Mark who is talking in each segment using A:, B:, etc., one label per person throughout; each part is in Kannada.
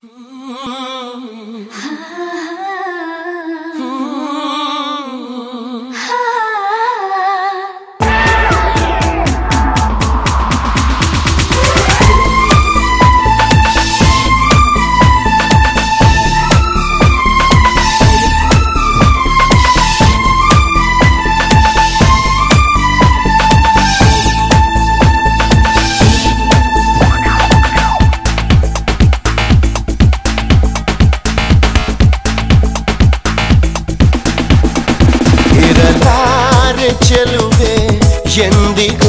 A: ಇರಲಾರೆ ಚೆಲುವೆ ಎಂದಿಗೂ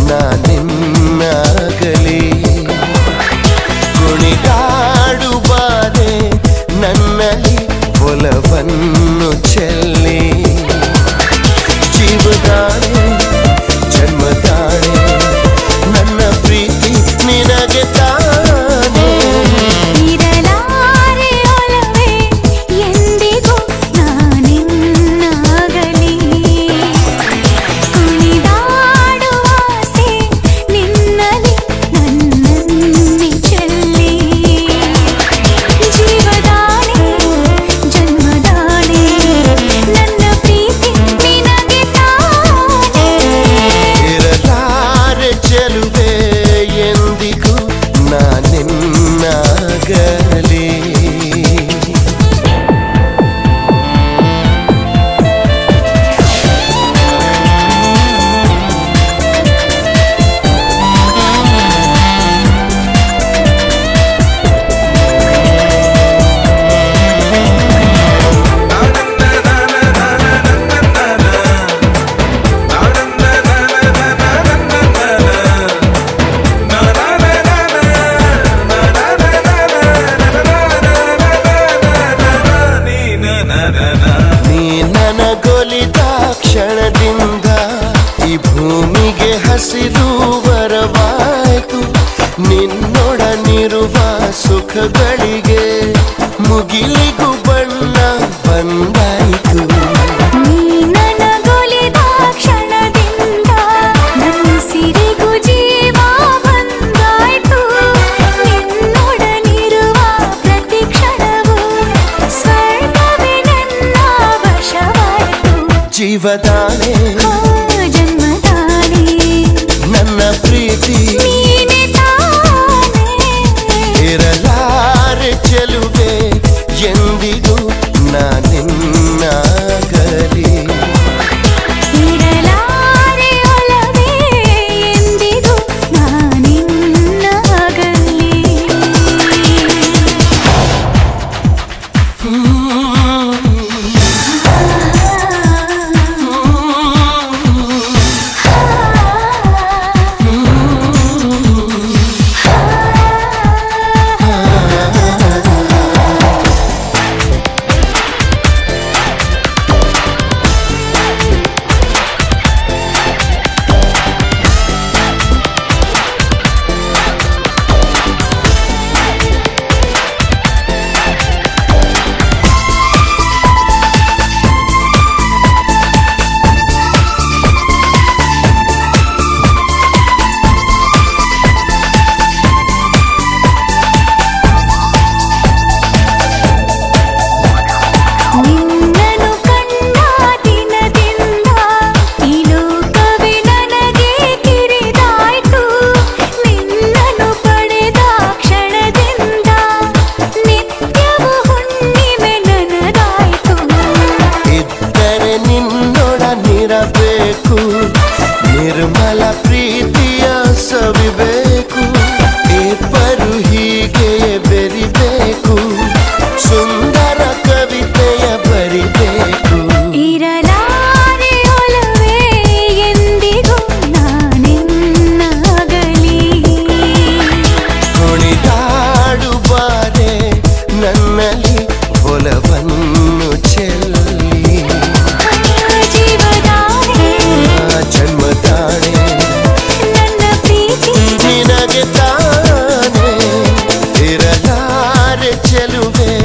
A: ನಾನಿನ್ನಾಗಲಿ ಕುಣಿದಾಡುವಾರೆ ನನ್ನಲ್ಲಿ ಒಲವನ್ನು ಚೆಲ್ಲಿ ಜೀವದಾಣೆ ಜನ್ಮದಾಣೆ ನನ್ನ ಪ್ರೀತಿ ನಿನಗೆ ತಾನೇ
B: ಇರಲಾರೆ ಒಲವೇ ಎಂದಿಗೂ ನಾನಿನ್ನಾಗಲಿ ಕುಣಿದಾಡುವಾಸೆ ನಿನ್ನಲಿ ನನ್ನನ್ನೇ ಚೆಲ್ಲಿ ಜೀವದಾಣೆ ಜನ್ಮದಾಣೆ ನನ್ನ ಪ್ರೀತಿ ನಿನಗೆ ತಾನೇ
A: ಇರಲಾರೆ ಚೆಲುವೆ ಎಂದಿಗೂ ನಾನಿನ್ನಾಗಲಿ ನೀ ನನಗೊಲಿದ ಕ್ಷಣದಿಂದ ಈ ಭೂಮಿಗೆ ಹಸಿರು ವರವಾಯ್ತು ನಿನ್ನೊಡನಿರುವ ಸುಖಗಳಿಗೆ ಮುಗಿಲಿಗೂ ಬಣ್ಣ ಬಂದಾಯಿತು
B: ನೀ ನನಗೊಲಿದ ಕ್ಷಣದಿಂದ ನನ್ಸಿರಿಗೂ ಜೀವ ಬಂದಾಯ್ತು ನಿನ್ನೊಡನಿರುವ ಪ್ರತಿ ಕ್ಷಣವೂ ಸ್ವರ್ಗವೇ ನನ್ನ ವಶವಾಯ್ತು
A: ಜೀವದಾನೆ
B: ಆ ಜನ್ಮದಾನೆ
A: ನನ್ನ ಪ್ರೀತಿ
B: ನೀನೆ ತಾನೇ
A: ಇರಲಾರೆ ಚೆಲುವೆ ಎಂದಿಗೂ ನಾನಿನ್ನಾಗಲಿ
B: ಇರಲಾರೆ ಒಲವೇ ಎಂದಿಗೂ ನಾನಿನ್ನಾಗಲಿ ನಿನ್ನನು ಕಂಡ ದಿನದಿಂದ ಈ ಲೋಕವೇ ನನಗೆ ಕಿರಿದಾಯ್ತು ನಿನ್ನನು ಪಡೆದ ಕ್ಷಣದಿಂದ ನಿತ್ಯವೂ ಹುಣ್ಣಿಮೆ ನನದಾಯ್ತು
A: ಇದ್ದರೆ ನಿನ್ನೊಡನಿರಬೇಕು ನಿರ್ಮಲ ಪ್ರೀತಿಯ ಸವಿಬೇಕು ಇಬ್ಬರು ಹೀಗೆ ಬೆರಿಬೇಕು ಸುಂದರ ಕವಿತೆಯ ಬರಿಬೇಕು
B: ಇರಲಾರೆ ಒಲವೇ ಎಂದಿಗೂ ನಾನಿನ್ನಾಗಲಿ
A: ಕುಣಿದಾಡುವಾರೆ ನನ್ನಲ್ಲಿ ಒಲವನ್ನು ಚೆಲ್ಲಿ
B: ಜೀವದಾನೆ
A: ಆ ಜನ್ಮದಾಣೆ
B: ನನ್ನ ಪ್ರೀತಿ
A: ನಿನಗೆ ತಾನೇ ಇರಲಾರೆ ಚೆಲುವೆ